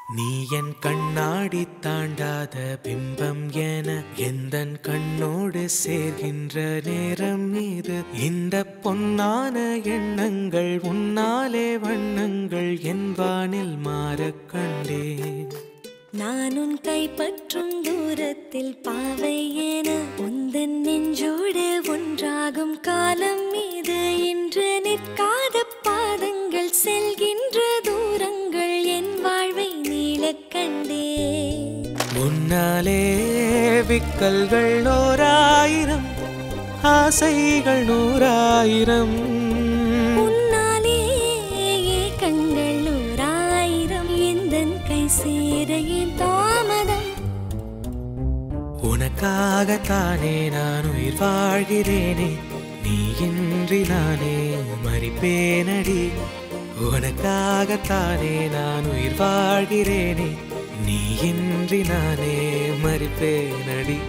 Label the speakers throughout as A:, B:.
A: நீ என் கண்ணாடி தாண்டாத பிம்பம் என எந்தன் கண்ணோடு சேர்கின்ற நேரம் இது இந்த பொன்னான எண்ணங்கள் உன்னாலே வண்ணங்கள் என் வானில் மாறக் கண்டேன்
B: நான் உன் கைப்பற்றும் தூரத்தில் பாவை என உந்தன் நெஞ்சோடு ஒன்றாகும் காலம் மீது இன்று நிற்காத பாதங்கள் செல்கின்ற தூரங்கள் என் வாழ்வை நீளக் கண்டேன்
A: முன்னாலே விக்கல்கள் ஓராயிரம் ஆசைகள் நூறாயிரம்
B: உன்னாலே ஏக்கங்கள் நூறாயிரம் எந்தன் கை சேர என் தாமதம்
A: உனக்காகத்தானே நான் உயிர் வாழ்கிறேனே நீ இன்றி நானே மறிப்பேனடி உனக்காகத்தானே நான் உயிர் வாழ்கிறேனே நீ இன்றி நானே மறிப்பேனடி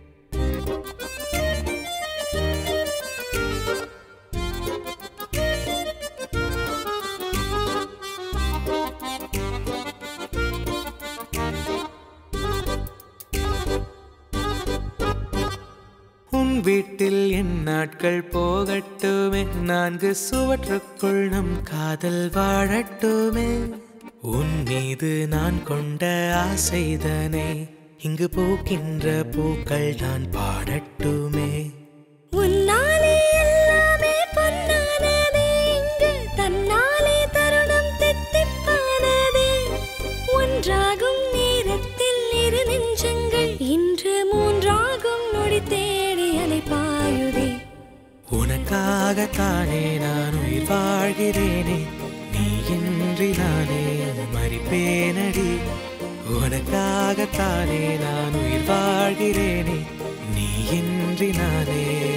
A: உன் வீட்டில் என் நாட்கள் போகட்டுமே நான்கு சுவற்றுக்குள் நம் காதல் வாழட்டுமே உன் மீது நான் கொண்ட ஆசைதனே இங்கு பூக்கின்ற பூக்கள் நான் பாடட்டுமே
B: உன்னாலே எல்லாமே பொன்னானதே இங்கு தன்னாலே தருணம் தித்திப்பானதே ஒன்றாகும் நேரத்தில் இரு நெஞ்சங்கள் இன்று மூன்றாகும் நொடி தேடி அலைப்பாயுதே
A: உனக்காகத்தானே நான் உயிர் வாழ்கிறேனே நீ இன்றி நானே மறிப்பேனடி உனக்காகத்தானே நான் உயிர் வாழ்கிறேனே நீ இன்றி நானே